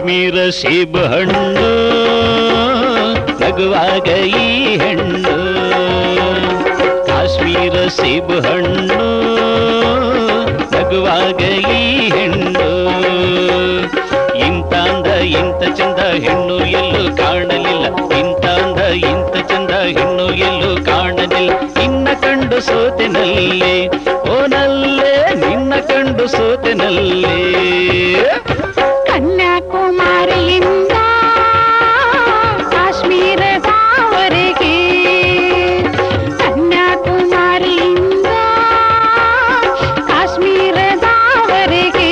ಕಾಶ್ಮೀರ ಸೇಬು ಹಣ್ಣು ನಗುವಾಗ ಈ ಹೆಣ್ಣು ಕಾಶ್ಮೀರ ಸೇಬು ಹಣ್ಣು ನಗುವಾಗ ಈ ಹೆಣ್ಣು ಇಂತ ಅಂದ ಇಂತ ಚಂದ ಹೆಣ್ಣು ಎಲ್ಲೂ ಕಾಣಲಿಲ್ಲ ಇಂತ ಅಂದ ಇಂತ ಚಂದ ಹೆಣ್ಣು ಎಲ್ಲೂ ಕಾಣಲಿಲ್ಲ ನಿನ್ನ ಕಂಡು ಸೋತೆನಲ್ಲೇ ಓನಲ್ಲೇ ನಿನ್ನ ಕಂಡು ಸೋತೆನಲ್ಲೇ ಕನ್ಯಾಕುಮಾರಿಯಿಂದ ಕಾಶ್ಮೀರದವರೆಗೆ ಕನ್ಯಾಕುಮಾರಿಯಿಂದ ಕಾಶ್ಮೀರದವರೆಗೆ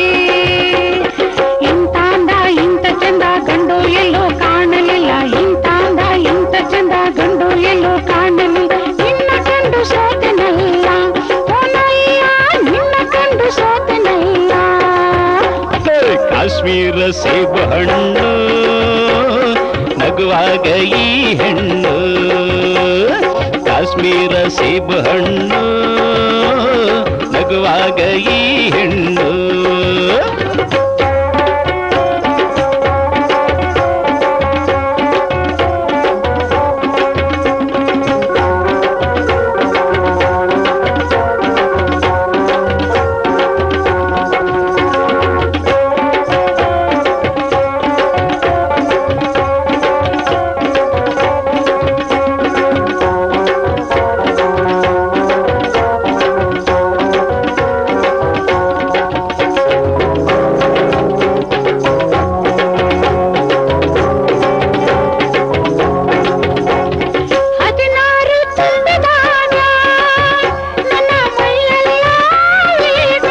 ಇಂತಾಂದ ಇಂಥ ಚಂದ ಗಂಡು ಎಲ್ಲೂ ಕಾಣಲಿಲ್ಲ ಇಂತಾಂದ ಇಂಥ ಚಂದ ಗಂಡು ಎಲ್ಲೂ ಕಾಣಲಿಲ್ಲ ನಿನ್ನ ಕಂಡು ಸೋತೆನಲ್ಲ ಓನಯ್ಯ ನಿನ್ನ ಕಂಡು ಸೋತೆನಲ್ಲ ಹೇ, ಕಾಶ್ಮೀರ ಸೇಬು ಹಣ್ಣು ನಗುವಾಗ ಈ ಹೆಣ್ಣು ಕಾಶ್ಮೀರ ಸೇಬು ಹಣ್ಣು ನಗುವಾಗ ಈ ಹೆಣ್ಣು ಹದಿನಾರು ತುಂಬಿದಾಗ ನನ್ನ ಮೈಯೆಲ್ಲ ಈಗ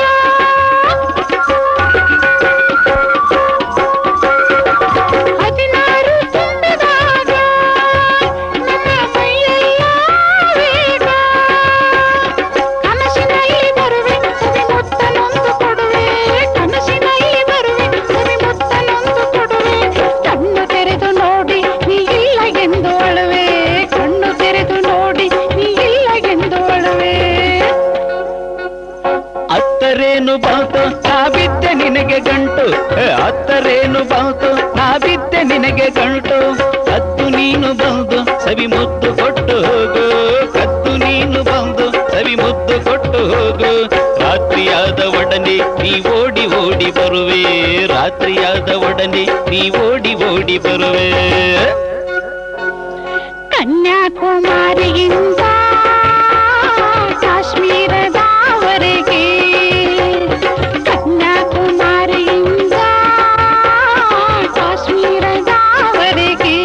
ಹದಿನಾರು ತುಂಬಿದಾಗ ನನ್ನ ಮೈಯೆಲ್ಲ ಈಗ ಕನಸಿನಲ್ಲಿ ಬರುವೆ ಸವಿ ಮುತ್ತನೊಂದು ಕೊಡುವೆ ಕನಸಿನಲ್ಲಿ ಬರುವೆ ಸವಿ ಮುತ್ತನೊಂದು ಕೊಡುವೆ ಕಣ್ಣು ತೆರೆದು ನೋಡಿ ನೀ ಇಲ್ಲ ಎಂದು ಅಳುವೆ ಕಣ್ಣು ತೆರೆದು ನೋಡಿ ನೀ ಇಲ್ಲ ಎಂದು ಅಳುವೆ ಅತ್ತರೇನು ಬಾತು ನಾ ಬಿದ್ದೆ ನಿನಗೆ ಗಂಟು ಹೇ, ಅತ್ತರೇನು ಬಾತು ನಾ ಬಿದ್ದೆ ನಿನಗೆ ಗಂಟು ಕತ್ತು ನೀನು ಬಂದು ಸವಿ ಮುದ್ದು ಕೊಟ್ಟು ಹೋಗು ಕತ್ತು ನೀನು ಬಂದು ಸವಿ ಮುದ್ದು ಕೊಟ್ಟು ಹೋಗು ರಾತ್ರಿಯಾದ ಒಡನೆ ನೀ ಓಡಿ ಓಡಿ ಬರುವೆ ರಾತ್ರಿಯಾದ ಒಡನೆ ನೀ ಓಡಿ ಓಡಿ ಬರುವೆ ಕನ್ಯಾಕುಮಾರಿಯಿಂದ ಕಾಶ್ಮೀರದವರೆಗೆ ಕನ್ಯಾಕುಮಾರಿಯಿಂದ ಕಾಶ್ಮೀರದವರೆಗೆ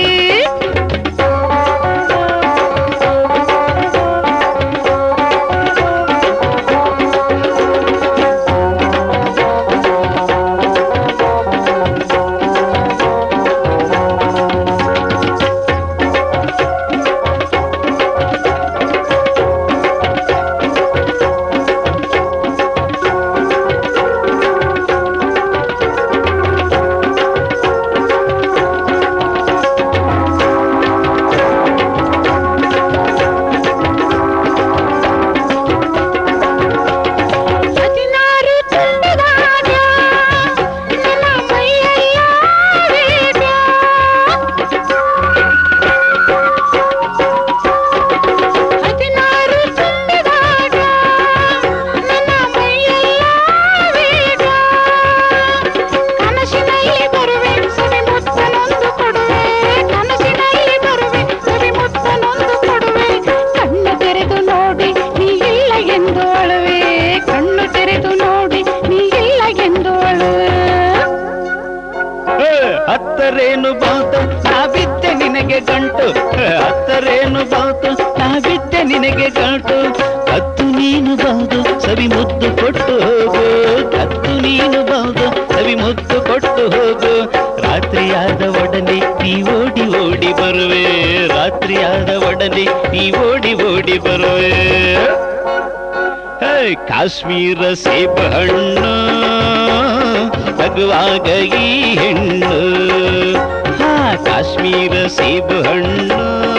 ಹದಿನಾರು ತುಂಬಿದಾಗ ನನ್ನ ಮೈಯೆಲ್ಲ ಈಗ ಹದಿನಾರು ತುಂಬಿದಾಗ ನನ್ನ ಮೈಯೆಲ್ಲ ಈಗ ಕನಸಿನಲ್ಲಿ ಬರುವೆ ಸವಿ ಮುತ್ತನೊಂದು ಕೊಡುವೆ ಕನಸಿನಲ್ಲಿ ಬರುವೆ ಸವಿ ಮುತ್ತನೊಂದು ಕೊಡುವೆ ಕಣ್ಣು ತೆರೆದು ನೋಡಿ ನೀ ಇಲ್ಲ ಎಂದು ಅಳುವೆ ಕಣ್ಣು ತೆರೆದು ನೋಡಿ ನೀ ಇಲ್ಲ ಎಂದು ಅಳುವೆ ಹೇ, ಹತ್ತರೇನು ಬಾತು ನಾ ಬಿದ್ದೆ ನಿನಗೆ ಗಂಟು ಹೇ, ಹತ್ತರೇನು ಬಾತು ನಾ ಬಿದ್ದೆ ನಿನಗೆ ಗಂಟು ಕತ್ತು ನೀನು ಬಂದು ಸವಿ ಮುದ್ದು ಕೊಟ್ಟು ಹೋಗು ಕತ್ತು ನೀನು ಬಂದು ಸವಿ ಮುದ್ದು ಕೊಟ್ಟು ಹೋಗು ರಾತ್ರಿಯಾದ ಒಡನೆ ನೀ ಓಡಿ ಓಡಿ ಬರುವೆ ರಾತ್ರಿಯಾದ ಒಡನೆ ನೀ ಓಡಿ ಓಡಿ ಬರುವೆ ಹೇ, ಕಾಶ್ಮೀರ ಸೇಬು ಹಣ್ಣು ನಗುವಾಗ ಈ ಹೆಣ್ಣು ಹಾ ಕಾಶ್ಮೀರ ಸೇಬು ಹಣ್ಣು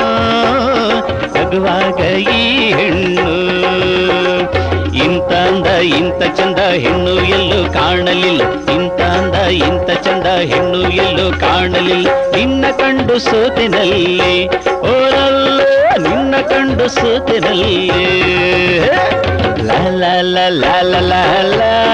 ನಗುವಾಗ ಈ ಹೆಣ್ಣು ಇಂತ ಅಂದ ಇಂತ ಚಂದ ಹೆಣ್ಣು ಎಲ್ಲೂ ಕಾಣಲಿಲ್ಲ ಇಂತ ಅಂದ ಇಂತ ಚಂದ ಹೆಣ್ಣು ಆಗಲಿಲ್ಲ ನಿನ್ನ ಕಂಡು ಸೋತಿನಲ್ಲಿ ಓರಲ್ಲ ನಿನ್ನ ಕಂಡು ಸೋತಿನಲ್ಲಿ ಲಾ ಲಾ ಲಾ ಲಾ ಲಾ ಲಾ ಲಾ